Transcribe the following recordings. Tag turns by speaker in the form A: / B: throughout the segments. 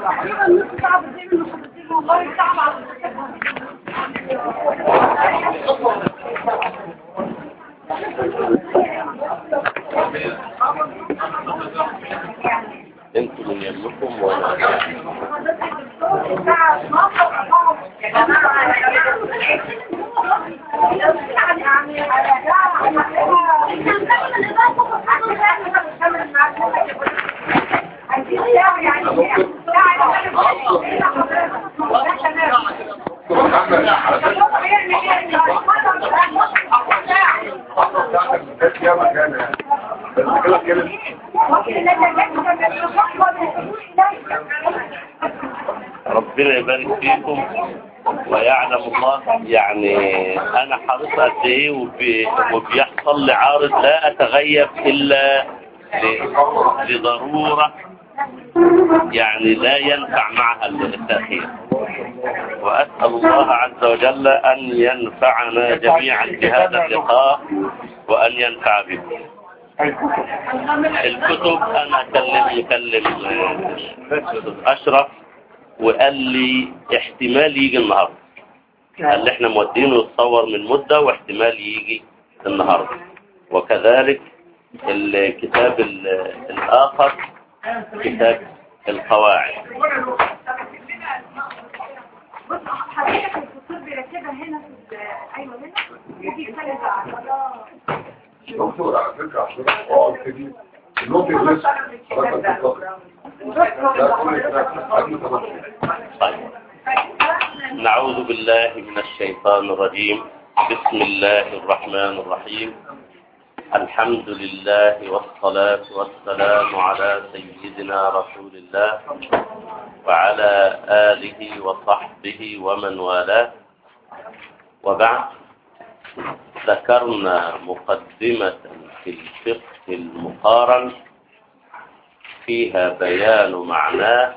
A: انتوا من يملكم وانا ربنا يبارك فيكم ويعلم الله يعني انا حريص قد ايه وبي- وبيحصل لي عارض لا اتغيب الا ل- لضروره يعني لا ينفع معها التاخير واسال الله عز وجل ان ينفعنا جميعا بهذا اللقاء وان ينفع بكم الكتب انا كلم مكلم آه، اشرف وقال لي احتمال يجي النهارده قال لي احنا مودينه يتصور من مدة واحتمال يجي النهارده وكذلك الكتاب ال- الآخر كتاب القواعد
B: بص حضرتك الدكتور بيركبها هنا في ال- ايوه هنا ودي ثالث
C: دكتور على فكرة عشان اه كده النقطة بس حضرتك تتفضل.
A: طيب نعوذ بالله من الشيطان الرجيم بسم الله الرحمن الرحيم الحمد لله والصلاة والسلام على سيدنا رسول الله وعلى آله وصحبه ومن والاه وبعد ذكرنا مقدمة في الفقه المقارن فيها بيان معناه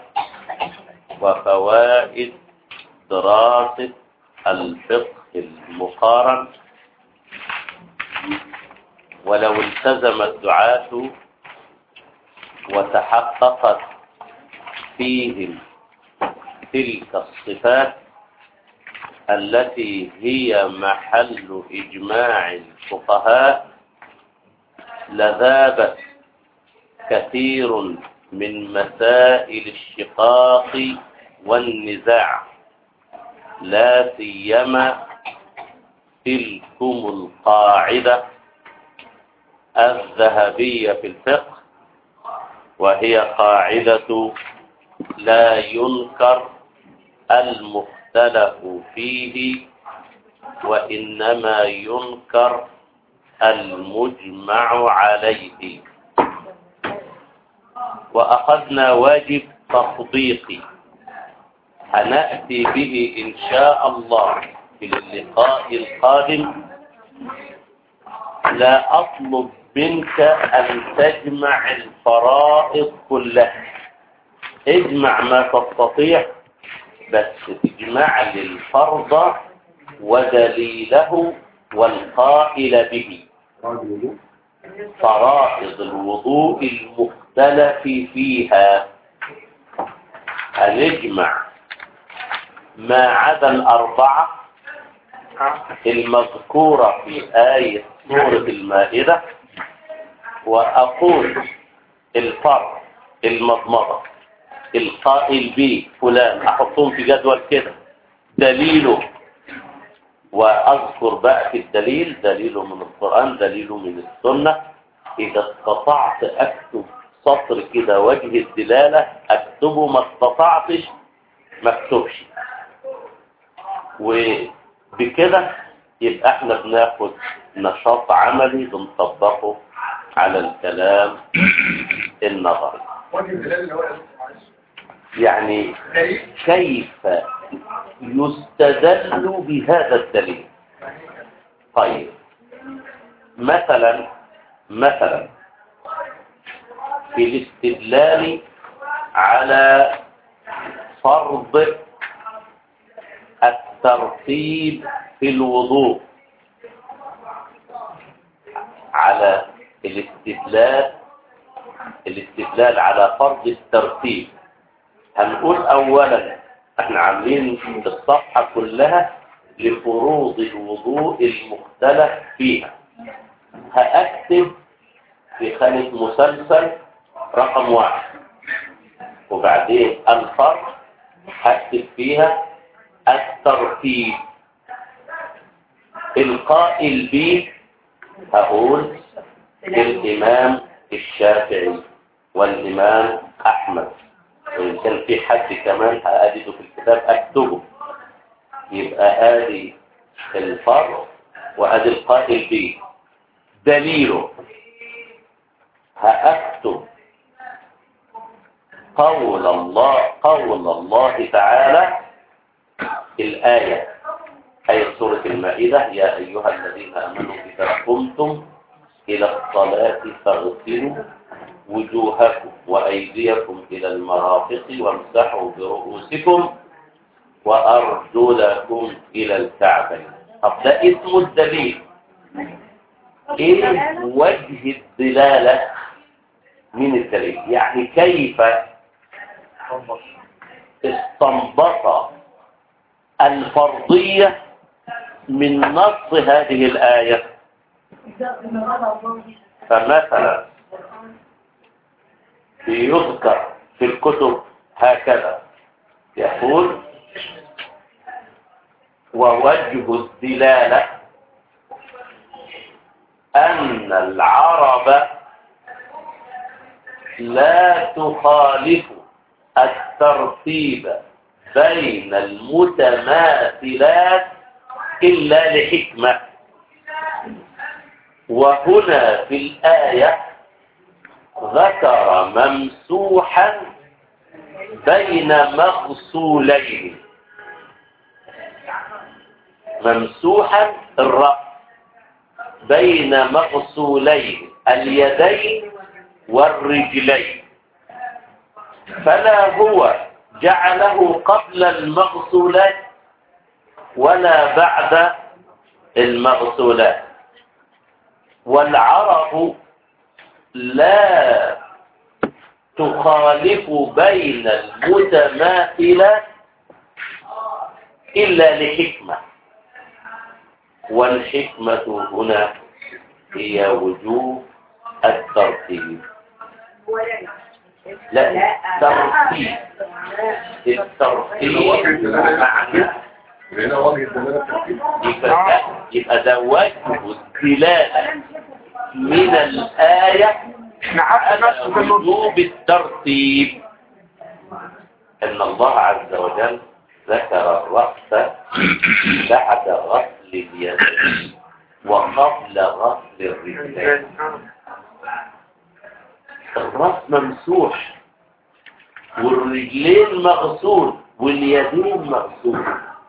A: وفوائد دراسة الفقه المقارن ولو التزم الدعاة وتحققت فيهم تلك الصفات التي هي محل إجماع الفقهاء لذابت كثير من مسائل الشقاق والنزاع لا سيما تلكم القاعدة الذهبية في الفقه وهي قاعدة لا ينكر المختلف فيه وإنما ينكر المجمع عليه وأخذنا واجب تطبيقي هنأتي به إن شاء الله في اللقاء القادم لا أطلب منك أن تجمع الفرائض كلها اجمع ما تستطيع بس تجمع لي الفرض ودليله والقائل به فرائض الوضوء المختلف فيها هنجمع ما عدا الأربعة المذكورة في آية سورة المائدة وأقول الفرض المضمضة القائل به فلان أحطهم في جدول كده دليله وأذكر بقى في الدليل دليله من القرآن دليله من السنة إذا استطعت أكتب سطر كده وجه الدلالة أكتبه ما استطعتش ما اكتبش وبكده يبقى احنا بناخد نشاط عملي بنطبقه على الكلام النظري
C: وجه الدلال اللي هو
A: يعني كيف يستدل بهذا الدليل طيب مثلا مثلا في الاستدلال على فرض الترتيب في الوضوء على الاستدلال الاستدلال على فرض الترتيب هنقول اولا احنا عاملين الصفحة كلها لفروض الوضوء المختلف فيها هأكتب في خانة مسلسل رقم واحد وبعدين الفرق هكتب فيها الترتيب القائل به هقول الإمام الشافعي والإمام أحمد وإن كان في حد كمان هأجده في الكتاب أكتبه يبقى آدي الفرق وآدي القائل به دليله هأكتب قول الله قول الله تعالى الآية آية سورة المائدة يا أيها الذين آمنوا إذا قمتم إلى الصلاة فاغسلوا وجوهكم وأيديكم إلى المرافق وامسحوا برؤوسكم وأرجلكم إلى الكعبين طب ده اسم الدليل إيه وجه الدلالة من الدليل يعني كيف استنبط الفرضية من نص هذه الآية فمثلا يذكر في الكتب هكذا يقول ووجه الدلالة أن العرب لا تخالف الترتيب بين المتماثلات إلا لحكمة وهنا في الآية ذكر ممسوحا بين مغسولين ممسوحا الرأس بين مغسولين اليدين والرجلين فلا هو جعله قبل المغسولات ولا بعد المغسولات والعرب لا تخالف بين المتماثلات إلا لحكمة والحكمة هنا هي وجوب الترتيب لا الترتيب الترتيب معنى
C: هنا وجه الدلالة الترتيب
A: يبقى يبقى ده وجه الدلالة من الآية على وجوب الترتيب إن الله عز وجل ذكر الرأس بعد غسل اليدين وقبل غسل الرجلين الرأس ممسوح والرجلين مغسول واليدين مغسول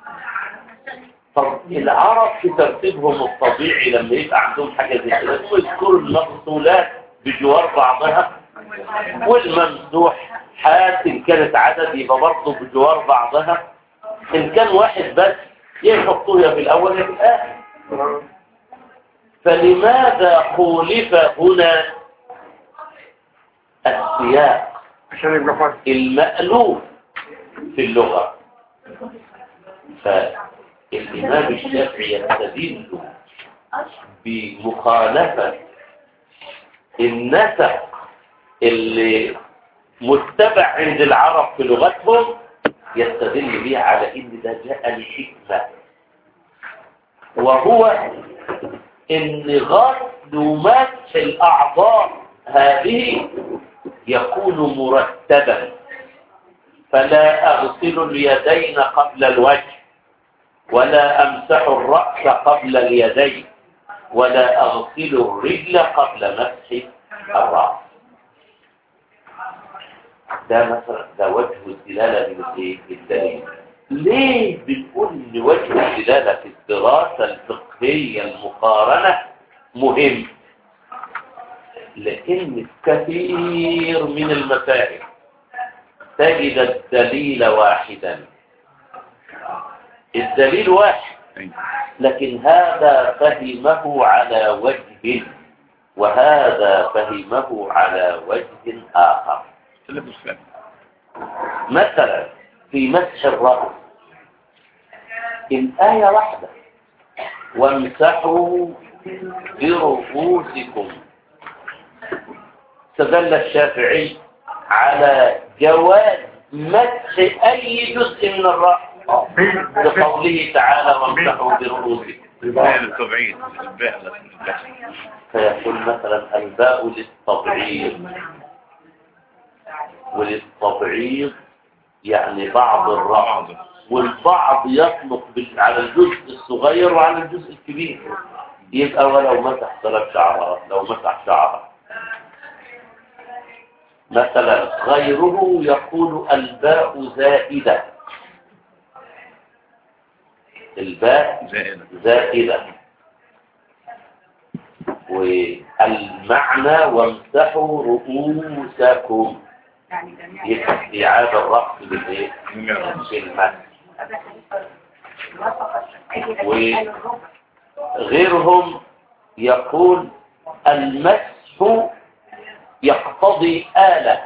A: طب العرب في ترتيبهم الطبيعي لما يبقى عندهم حاجة زي كده يذكروا المغسولات بجوار بعضها والممسوح حات إن كانت عدد يبقى برضه بجوار بعضها إن كان واحد بس يحطوها في الأول يا في الآخر فلماذا خولف هنا السياق
D: عشان يبقى فرق
A: المألوف في اللغة فالإمام الشافعي يستدل بمخالفة النسق اللي متبع عند العرب في لغتهم يستدل به على ان ده جاء لحكمة وهو ان غسل ومسح الاعضاء هذه يكون مرتبا فلا اغسل اليدين قبل الوجه ولا امسح الرأس قبل اليدين ولا اغسل الرجل قبل مسح الرأس ده مثلا ده وجه الدلالة من الايه؟ الدليل ليه بنقول ان وجه الدلالة في الدراسة الفقهية المقارنة مهم لان كثير من المسائل تجد الدليل واحدا الدليل واحد لكن هذا فهمه على وجه وهذا فهمه على وجه آخر
D: سلم السلام
A: مثلا في مسح الرأس الآية واحدة وامسحوا برؤوسكم استدل الشافعي على جواز مسح أي جزء من الرأس
C: اه
A: بقوله تعالى وامسحوا برؤوسكم
C: يبقى
D: التبعيد الباء
A: فيكون مثلا الباء للتبعيض وللتبعيض يعني بعض الرأس والبعض يطلق بال- على الجزء الصغير وعلى الجزء الكبير يبقى ولو مسح ثلاث شعرات لو مسح شعرة مثلا غيره يقول الباء زائدة الباء
D: زائدة
A: زائدة والمعنى وامسحوا رؤوسكم
B: يعني جميع
A: يبقى استيعاب الرأس بالايه؟ بالمسح و- غيرهم يقول المسح يقتضي آلة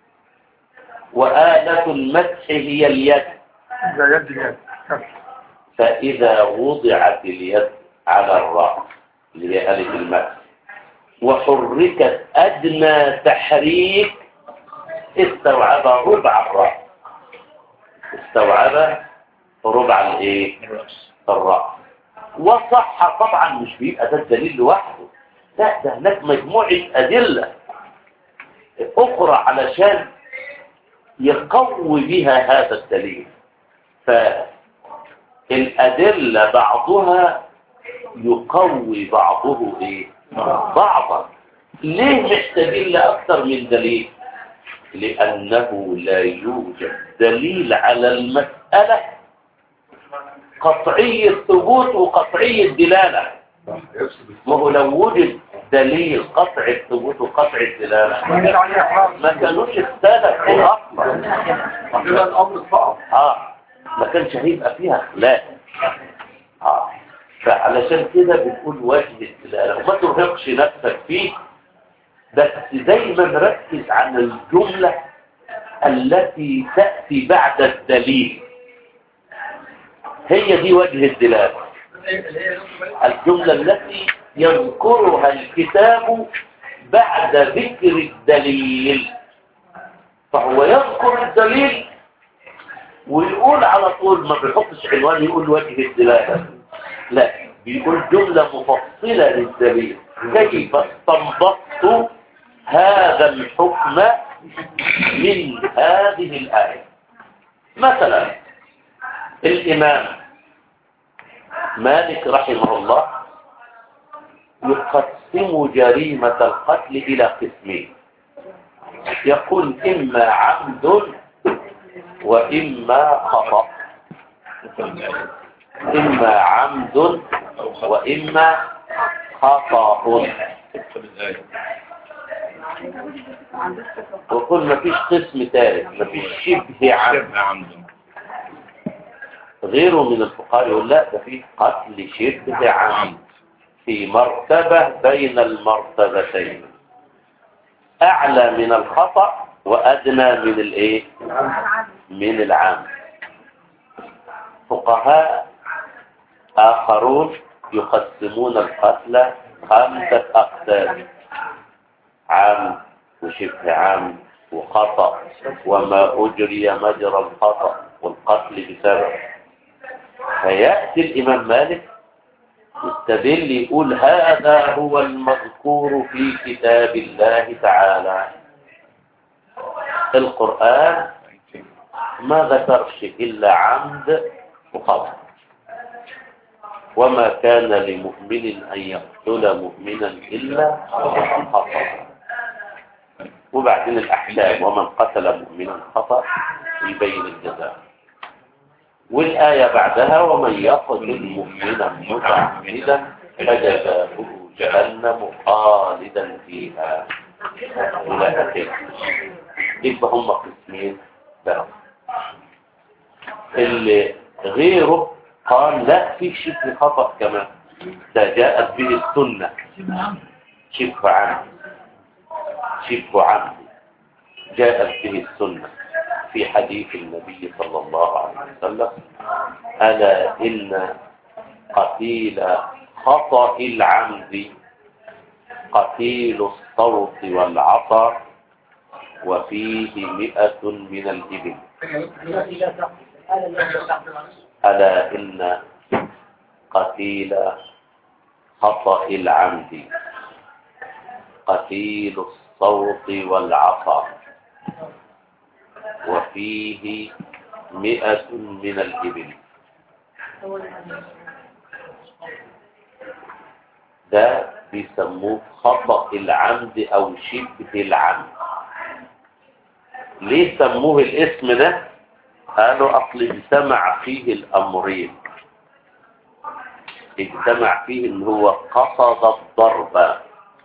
A: وآلة المسح هي اليد
C: ده يد اليد
A: فإذا وضعت اليد على الرأس اللي هي آلة المسح وحركت أدنى تحريك استوعب ربع الرأس استوعب ربع الايه
D: الرأس
A: الرأس وصح طبعا مش بيبقى ده الدليل لوحده لا ده هناك مجموعة أدلة أخرى علشان يقوي بها هذا الدليل فالأدلة بعضها يقوي بعضه إيه؟ بعضا ليه محتاجين لأكثر من دليل لأنه لا يوجد دليل على المسألة قطعي الثبوت وقطعي الدلالة
C: يفسد
A: ما هو لو وجد دليل قطع الثبوت وقطع الدلالة
C: مش عليه احرام
A: ما كانوش اختلفوا اصلا
C: كده الامر صعب
A: اه ما كانش هيبقى فيها خلاف اه فعلشان كده بنقول وجه الدلاله وما ترهقش نفسك فيه بس دايما ركز على الجمله التي تاتي بعد الدليل هي دي وجه الدلاله الجمله التي يذكرها الكتاب بعد ذكر الدليل فهو يذكر الدليل ويقول على طول ما بيحطش عنوان يقول وجه الدلالة لا بيقول جملة مفصلة للدليل كيف استنبطت هذا الحكم من هذه الآية مثلا الإمام مالك رحمه الله يقسم جريمة القتل إلى قسمين يقول إما عمد وإما خطأ إما عمد وإما خطأ وقل مفيش قسم ثالث مفيش شبه عمد
D: شبه عمد
A: غيره من الفقهاء يقول لا ده في قتل شبه عمد في مرتبة بين المرتبتين أعلى من الخطأ وأدنى من الإيه؟ من العام فقهاء آخرون يقسمون القتل خمسة أقسام عام وشبه عام وخطأ وما أجري مجرى الخطأ والقتل بسبب فيأتي الإمام مالك يستدل يقول هذا هو المذكور في كتاب الله تعالى القرآن ما ذكرش إلا عمد وخطأ وما كان لمؤمن أن يقتل مؤمنا إلا خطأ وبعدين الأحكام ومن قتل مؤمنا خطأ يبين الجزاء والآية بعدها ومن يقتل مؤمنا متعمدا فجزاؤه جهنم خالدا فيها إلى آخره يبقى هم قسمين بس اللي غيره قال لا في شبه خطأ كمان ده جاءت به السنة شبه عمد شبه عمد جاءت به السنة في حديث النبي صلى الله عليه وسلم ألا إن قتيل خطأ العمد قتيل الصوت والعطر وفيه مئة من الإبل ألا إن قتيل خطأ العمد قتيل الصوت والعطر وفيه مئة من الإبل ده بيسموه خطأ العمد أو شبه العمد ليه سموه الاسم ده قالوا أصل اجتمع فيه الأمرين اجتمع فيه ان هو قصد الضرب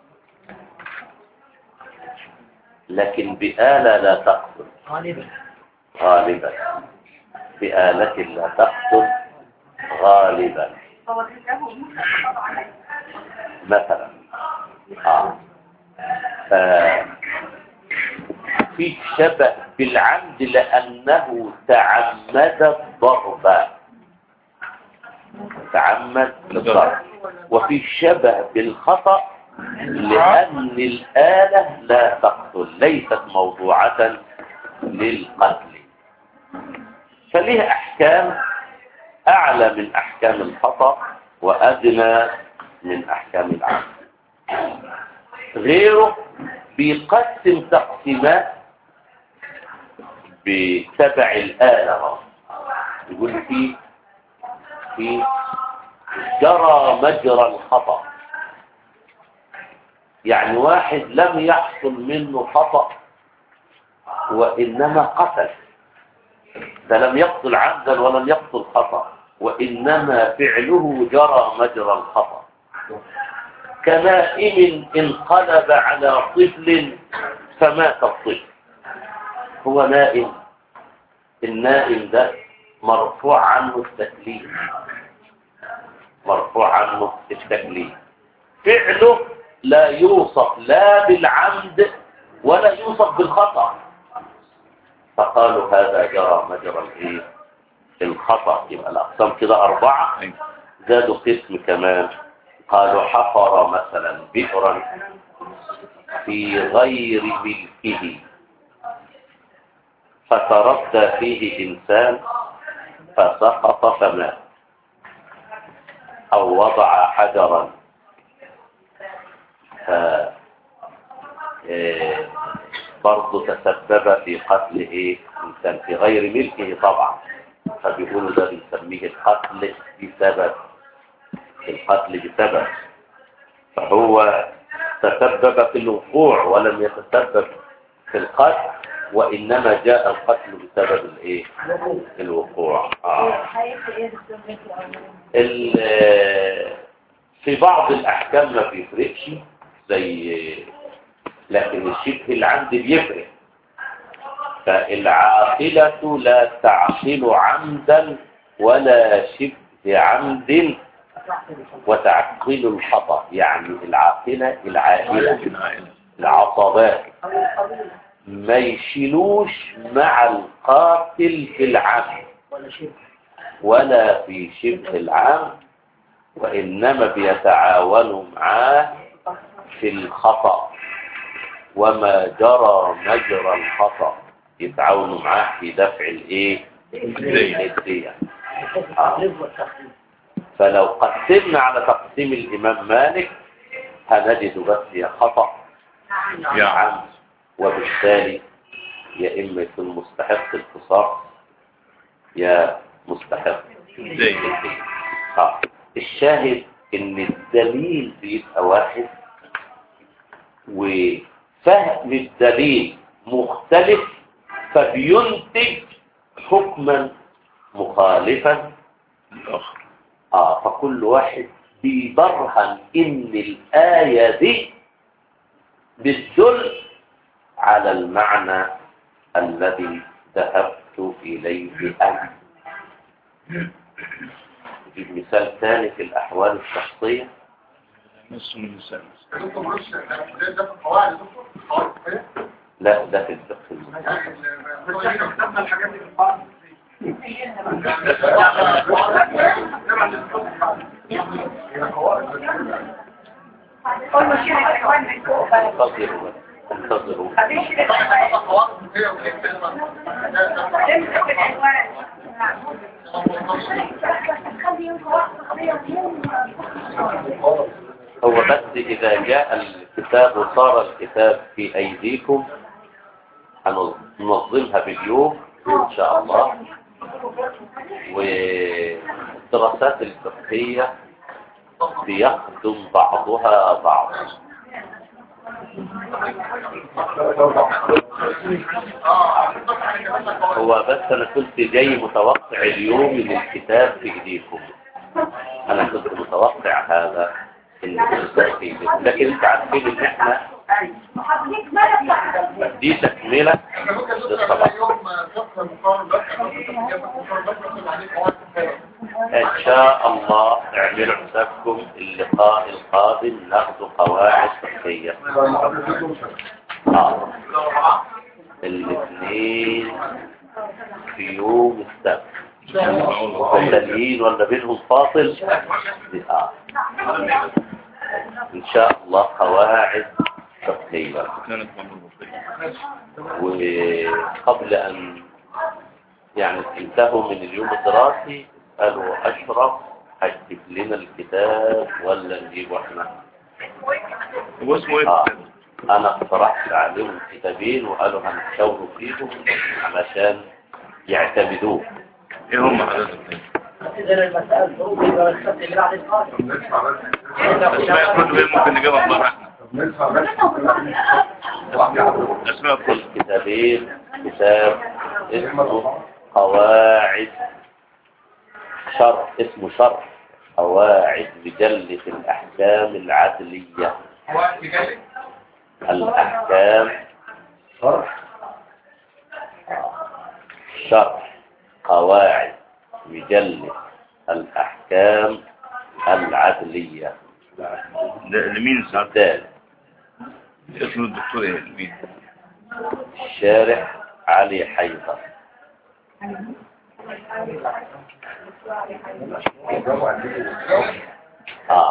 A: لكن بآلة لا تقتل
D: غالبا
A: غالبا بآلة لا تقتل غالبا
B: هو كتابه موسى طبعا
A: مثلا آه. ف... في شبه بالعمد لأنه تعمد الضرب تعمد الضرب وفي شبه بالخطأ لأن الآلة لا تقتل ليست موضوعة للقتل فليه أحكام أعلى من أحكام الخطأ وأدنى من أحكام العمد غيره بيقسم تقسيمات بتبع الآلة يقول في في جرى مجرى الخطأ يعني واحد لم يحصل منه خطأ وإنما قتل ده لم يقتل عمدا ولم يقتل خطأ وإنما فعله جرى مجرى الخطأ كنائم انقلب على طفل فمات الطفل هو نائم النائم ده مرفوع عنه التكليف مرفوع عنه التكليف فعله لا يوصف لا بالعمد ولا يوصف بالخطأ فقالوا هذا جرى مجرى الايه الخطأ يبقى الأقسام كده أربعة زادوا قسم كمان قالوا حفر مثلا بئرا في غير ملكه فتردى فيه إنسان فسقط فمات أو وضع حجرا ف إيه، برضه تسبب في قتل ايه انسان في غير ملكه طبعا فبيقولوا ده بنسميه القتل بسبب القتل بسبب فهو تسبب في الوقوع ولم يتسبب في القتل وإنما جاء القتل بسبب الايه الوقوع آه. ال- في بعض الأحكام ما بيفرقش زي لكن الشبه العمد بيفرق فالعاقلة لا تعقل عمدا ولا شبه عمد وتعقل الخطأ يعني العاقلة العائلة العصبات ما يشيلوش مع القاتل في العمد
D: ولا شيء
A: ولا في شبه العمد وإنما بيتعاونوا معاه في الخطأ وما جرى مجرى الخطأ يتعاونوا معاه في دفع الايه الدية
D: التقليد والتخليد
A: فلو قسمنا على تقسيم الإمام مالك هنجد بس يا خطأ يا عمد وبالتالي يا إما يكون مستحق القصاص يا مستحق
E: زي
A: آه. الشاهد ان الدليل بيبقى واحد وفهم الدليل مختلف فبينتج حكما مخالفا
E: الآخر
A: آه فكل واحد بيبرهن ان الآية دي بتدل على المعنى الذي ذهبت إليه أنا نجيب مثال ثاني في الأحوال الشخصية
E: نص من الإنسان
C: انتوا معلش ده ده في القواعد يا دكتور القواعد الفقهية
A: لا ده في الفقه المسلم.
B: قول له شيل العنوان من فوق بقى
A: انتظروا انتظروا
B: بعدين شيل العنوان امسك العنوان
A: هو بس إذا جاء الكتاب وصار الكتاب في أيديكم هننظمها باليوم إن شاء الله والدراسات الفقهية بيخدم بعضها بعضا هو بس أنا كنت جاي متوقع اليوم من الكتاب في إيديكم أنا كنت متوقع هذا إن الكتاب في إيديكم لكن أنت عارفين إن إحنا دي تكملة للصلاة إن شاء الله اعملوا حسابكم اللقاء القادم ناخذ قواعد فقهية آه. الاثنين في يوم السبت مختلفين ولا بينهم فاصل آه. إن شاء الله قواعد فقهية وقبل أن يعني انتهوا من اليوم الدراسي قالوا أشرف هتجيب لنا الكتاب ولا نجيبه احنا
E: هو اسمه ايه
A: آه. أنا اقترحت عليهم كتابين وقالوا هنشاوروا فيهم علشان يعتمدوه
E: ايه هم حضرتك
D: غير المسائل الظروف يبقى السبت اللي بعد القادم
E: اسماء كل ايه ممكن نجيبها في مرة اسماء كل
A: الكتابين كتاب اسمه قواعد شرح اسمه شرح قواعد مجلة الأحكام العدلية الأحكام شرح قواعد مجلة الأحكام العدلية
E: ده لمين سعد
A: الثالث
E: اسمه الدكتور ايه لمين
A: الشارح علي حيدر اه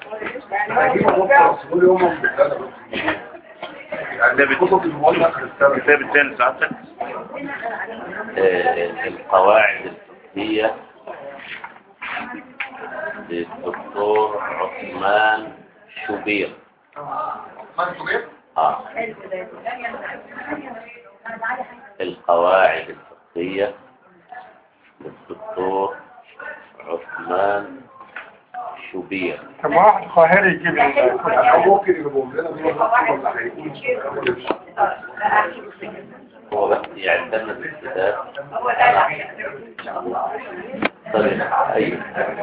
E: الكتاب الثاني سعادتك
A: آه، القواعد الفقهية للدكتور عثمان شوبير آه. القواعد الفقهية للدكتور عثمان شوبير
C: طب واحد قاهري يجيب ممكن يجيبهم لنا دول ولا هيقولوا
A: هو بس يعتمد الكتاب طيب أي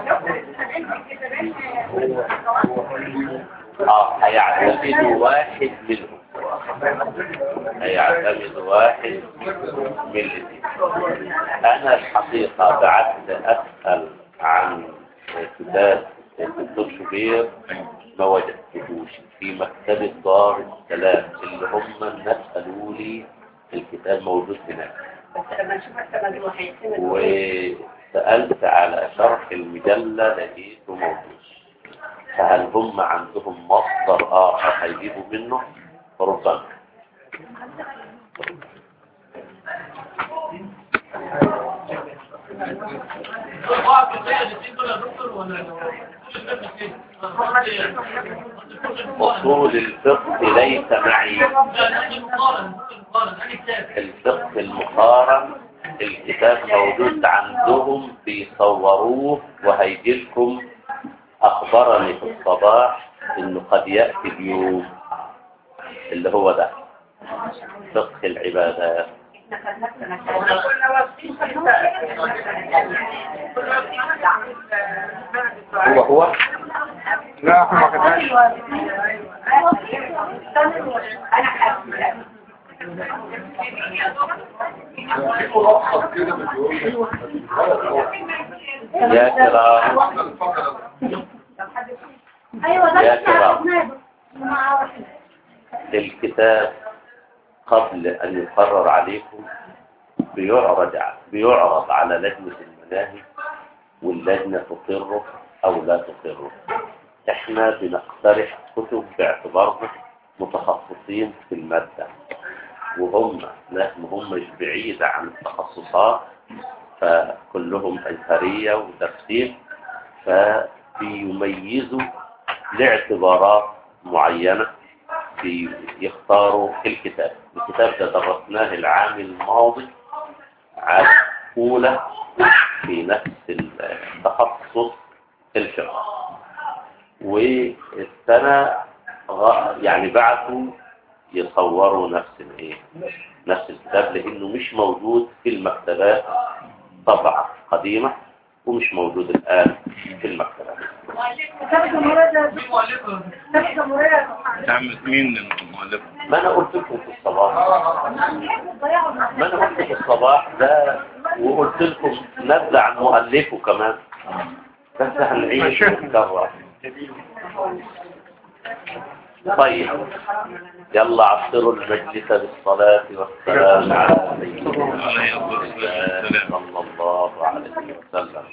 A: اه هيعتمد واحد منهم هيعتمد واحد من الاثنين انا الحقيقة بعد اسأل عن كتاب الدكتور شوبير ما وجدتهوش في مكتبة دار السلام اللي هم الناس قالوا لي الكتاب موجود هناك وسألت على شرح المجلة لقيته موجود فهل هم عندهم مصدر آخر هيجيبوا منه ربما أصول الفقه ليس معي الفقه المقارن الكتاب موجود عندهم بيصوروه وهيجي لكم أخبرني في الصباح إنه قد يأتي اليوم اللي هو ده فقه العبادات هو هو
C: لا احنا ما كتبناش
B: انا
C: كده بتقول
A: يا كرام
B: ايوه
A: يا
B: ده
A: كرام الكتاب قبل أن يقرر عليكم بيعرض بيعرض على لجنة المناهج واللجنة تقره أو لا تقره احنا بنقترح كتب باعتبارهم متخصصين في المادة وهم ناس هم مش بعيدة عن التخصصات فكلهم أزهرية ودرسين فبيميزوا لاعتبارات معينة بيختاروا الكتاب الكتاب ده درسناه العام الماضي على أولى في نفس التخصص الفقه والسنة غ- يعني بعده يصوروا نفس الايه نفس الكتاب لانه مش موجود في المكتبات طبعة قديمة ومش موجود الآن في المكتبات
B: كتاب الجمهورية ده كتاب الجمهورية
E: تعمل مين المؤلف
A: ما أنا قلت لكم في الصباح ما أنا قلت في الصباح ده وقلت لكم نبذة عن مؤلفه كمان بس هنعيش ونكرر طيب يلا عصروا المجلس بالصلاة والسلام على سيدنا
E: عليه الصلاة والسلام.
A: صلى الله عليه وسلم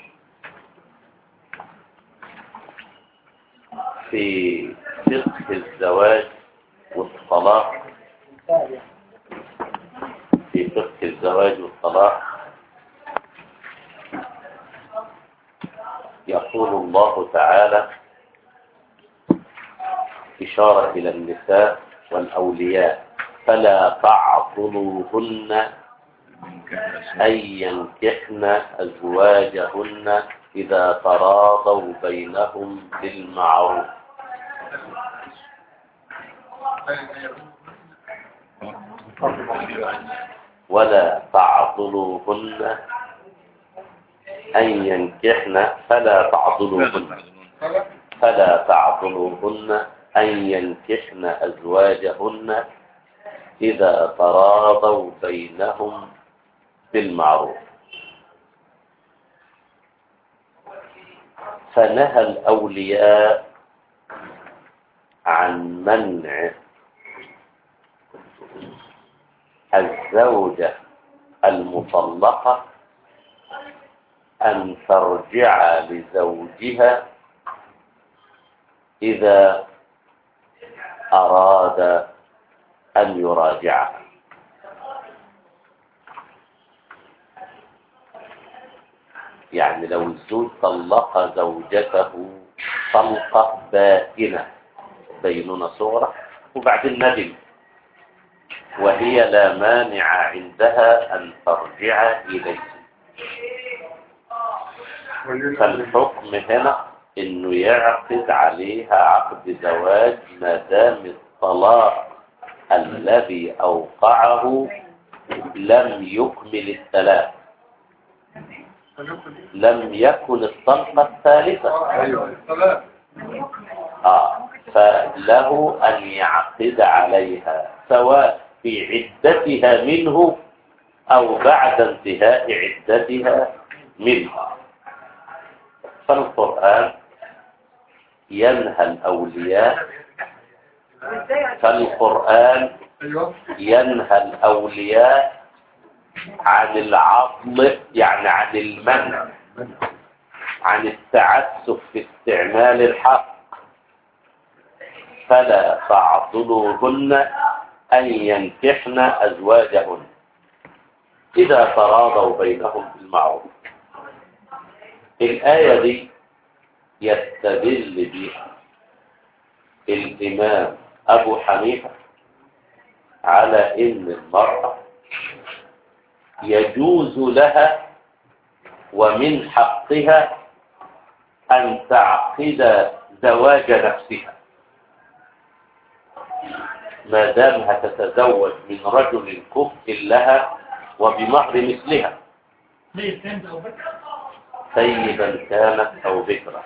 A: في فقه الزواج والطلاق في فقه الزواج والطلاق يقول الله تعالى إشارة إلى النساء والأولياء فلا تعطلوهن أن ينكحن أزواجهن إذا تراضوا بينهم بالمعروف ولا تعضلوهن أن ينكحن فلا تعضلوهن فلا تعضلوهن أن ينكحن أزواجهن إذا تراضوا بينهم بالمعروف فنهى الأولياء عن منع الزوجة المطلقة أن ترجع لزوجها إذا أراد أن يراجعها يعني لو الزوج طلق زوجته طلقة بائنة بينونة صغرى وبعدين ندم وهي لا مانع عندها أن ترجع إليه فالحكم هنا انه يعقد عليها عقد زواج ما دام الطلاق الذي اوقعه لم يكمل الثلاث لم يكن الطلقة الثالثة
C: ايوه الصلاة
A: آه فله أن يعقد عليها سواء في عدتها منه أو بعد انتهاء عدتها منه فالقرآن ينهى الأولياء فالقرآن
C: ايوه
A: ينهى الأولياء عن العضل يعني عن المنع عن التعسف في استعمال الحق فلا تعضلوهن أن ينكحن أزواجهن إذا تراضوا بينهم بالمعروف الآية دي يستدل بها الإمام أبو حنيفة على إن المرأة يجوز لها ومن حقها أن تعقد زواج نفسها ما دام هتتزوج من رجل كفء لها وبمهر مثلها سيدا كانت أو بكرا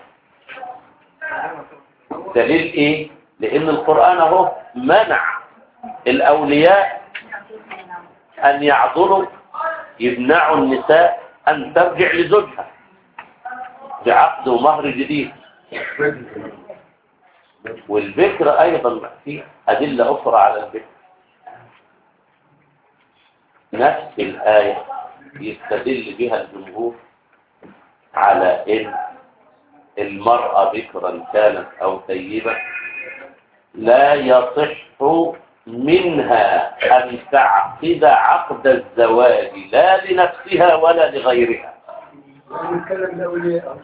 A: دليل إيه؟ لأن القرآن اهو منع الأولياء أن يعذروا يمنعوا النساء أن ترجع لزوجها بعقد ومهر جديد والبكر أيضا في أدلة أخرى على البكر نفس الآية يستدل بها الجمهور على إن المرأة بكرا كانت أو ثيبة لا يصح منها أن تعقد عقد الزواج لا لنفسها ولا لغيرها
C: نتكلم الأولياء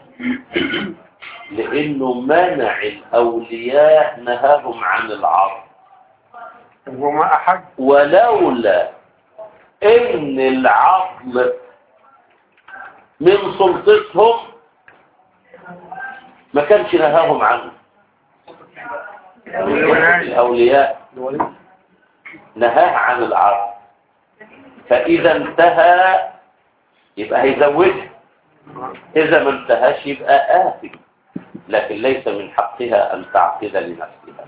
A: لأنه منع الأولياء نهاهم عن العرض
F: وما أحد
A: ولولا ان العقل من سلطتهم ما كانش نهاهم عنه الاولياء نهاه عن العقل فاذا انتهى يبقى هيزوجها اذا ما انتهاش يبقى آثم لكن ليس من حقها ان تعقد لنفسها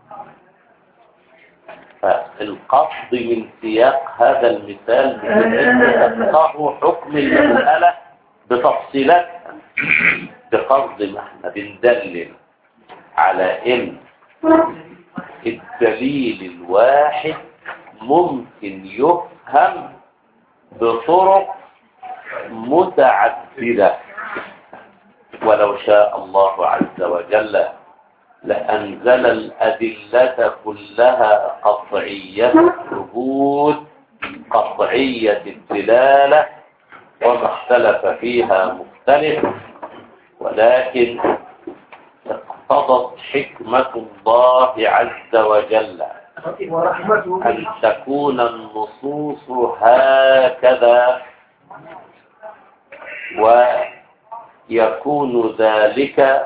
A: فالقصد من سياق هذا المثال بأن تفقه حكم المسألة بتفصيلاتها بقصد ما احنا بندلل على ان الدليل الواحد ممكن يفهم بطرق متعددة ولو شاء الله عز وجل لأنزل الأدلة كلها قطعية الثبوت قطعية الدلالة وما اختلف فيها مختلف ولكن اقتضت حكمة الله عز وجل
C: ورحمته
A: أن تكون النصوص هكذا ويكون ذلك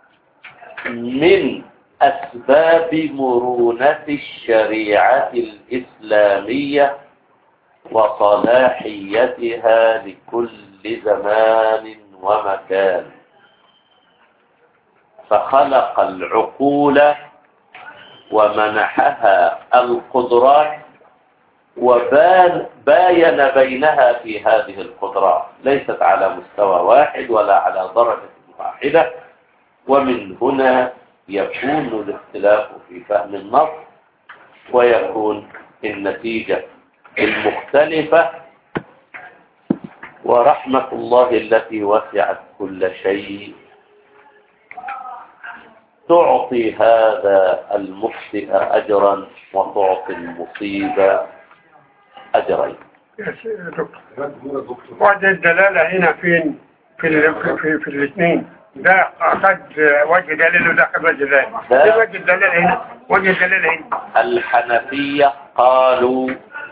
A: من أسباب مرونة الشريعة الإسلامية وصلاحيتها لكل زمان ومكان فخلق العقول ومنحها القدرات وباين بينها في هذه القدرات ليست على مستوى واحد ولا على درجة واحدة ومن هنا يكون الاختلاف في فهم النص ويكون النتيجة المختلفة ورحمة الله التي وسعت كل شيء تعطي هذا المخطئ أجرا وتعطي المصيبة أجرين
F: يا سيدي دكتور وجه الدلالة هنا فين في ال... في, في, في الاثنين ده أخذ وجه دليل وده أخذ وجه دليل
A: ده-
F: ايه وجه الدليل هنا وجه الدليل هنا
A: الحنفية قالوا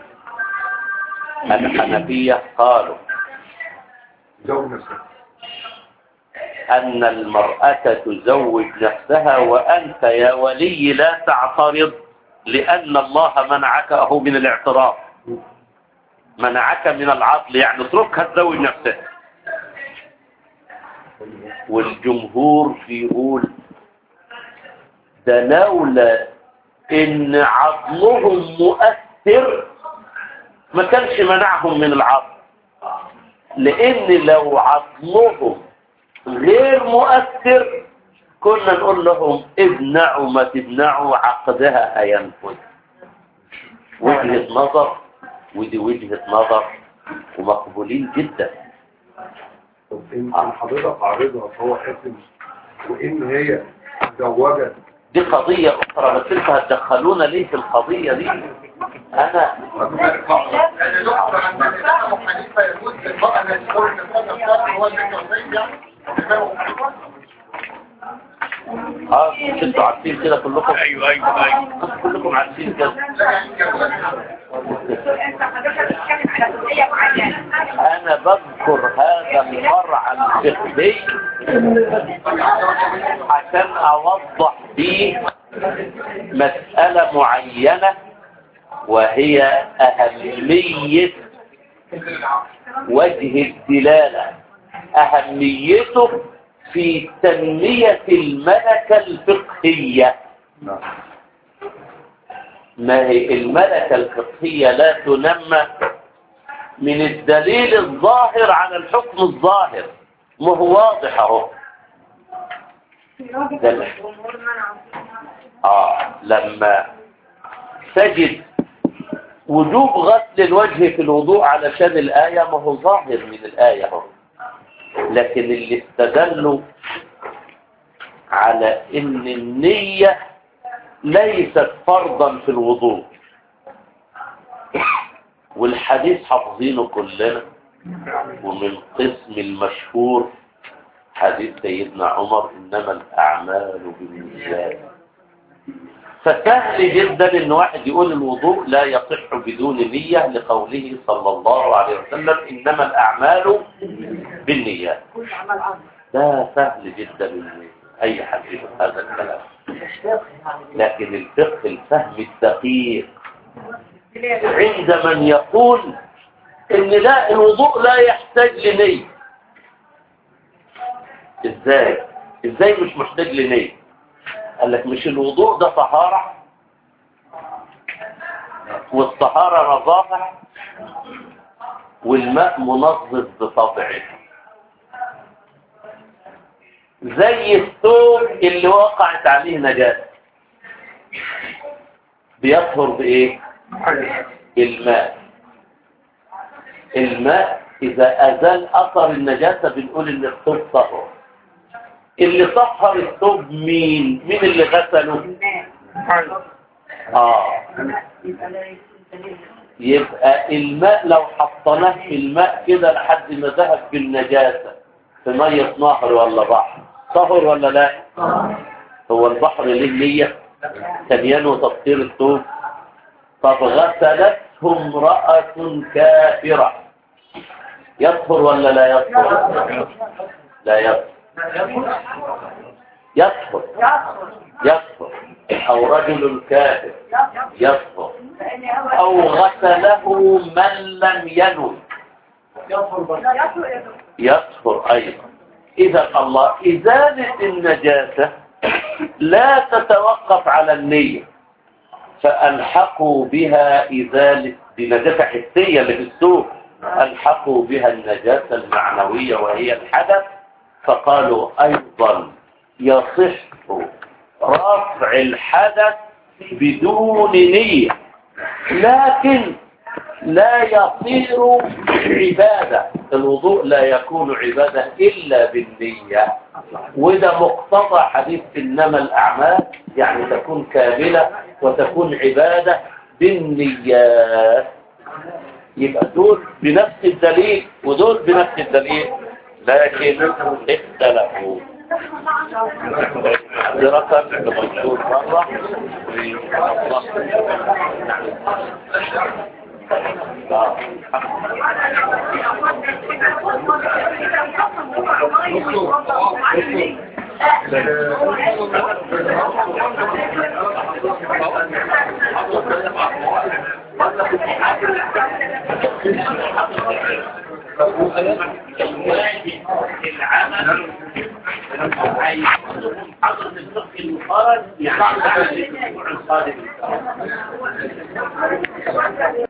A: الحنفية قالوا
C: زوج نفسه
A: أن المرأة تزوج نفسها وأنت يا ولي لا تعترض لأن الله منعكه من الاعتراض منعك من العقل يعني اتركها تزوج نفسها والجمهور بيقول ده لولا ان عقلهم مؤثر ما كانش منعهم من العقل لان لو عقلهم غير مؤثر كنا نقول لهم ابنعوا ما تبنعوا عقدها هينفذ وجهة نظر ودي وجهة نظر ومقبولين جدا
C: طب ان إن حضرتك عارضها فهو حاسم وان هي زوجت
A: دي قضية أخرى بس انتوا هتدخلونا ليه في القضية دي أنا
C: يعني دكتور عندنا الامام ابو حنيفه يقول المراه التي تزوج نفسها هو الزوجين يعني
A: اه مش انتوا عارفين كده كلكم
E: ايوه ايوه ايوه
A: كلكم عارفين كده
B: انت حضرتك بتتكلم على جزئيه معينه
A: أنا بذكر هذا الفرع الفقهي عشان أوضح فيه مسألة معينة وهي أهمية وجه الدلالة أهميته في تنمية الملكة الفقهية ما هي الملكة الفقهية لا تنمى من الدليل الظاهر على الحكم الظاهر ما هو واضح اهو ده اه لما تجد وجوب غسل الوجه في الوضوء علشان الآية ما هو ظاهر من الآية هو لكن اللي استدلوا على ان النية ليست فرضا في الوضوء والحديث حافظينه كلنا ومن قسم المشهور حديث سيدنا عمر انما الاعمال بالنيات فسهل جدا ان واحد يقول الوضوء لا يصح بدون نية لقوله صلى الله عليه وسلم انما الاعمال بالنيات ده سهل جدا ان اي حد يقول هذا الكلام لكن الفقه الفهم الدقيق عند من يقول ان لا الوضوء لا يحتاج لنية ازاي ازاي مش محتاج لنية قال لك مش الوضوء ده طهارة والطهارة نظافة والماء منظف بطبعه زي الثوب اللي وقعت عليه نجاسة بيطهر بايه الماء الماء اذا ازال اثر النجاسة بنقول ان الثوب طهر اللي طهر الثوب مين مين اللي غسله اه يبقى الماء لو حطيناه في الماء كده لحد ما ذهب بالنجاسة في مية نهر ولا بحر طهر ولا لا هو البحر ليه نية تبيان وتطهير الثوب طب غسلته امرأة كافرة يطهر ولا لا يطهر لا يطهر يطهر يطهر او رجل كافر يطهر او غسله من لم ينوي يطهر ايضا اذا الله ازالة النجاسة لا تتوقف على النية فالحقوا بها ازالة بنجاسة حسية اللي في السوق الحقوا بها النجاسة المعنوية وهي الحدث فقالوا ايضا يصح رفع الحدث بدون نية لكن لا يصير عبادة الوضوء لا يكون عبادة إلا بالنية وده مقتضى حديث إنما الأعمال يعني تكون كاملة وتكون عبادة بالنيات يبقى دول بنفس الدليل ودول بنفس الدليل لكن اختلفوا دراسة المنشور مرة العمل عايز حضرة الفقه المقارن يعني بعد الاسبوع القادم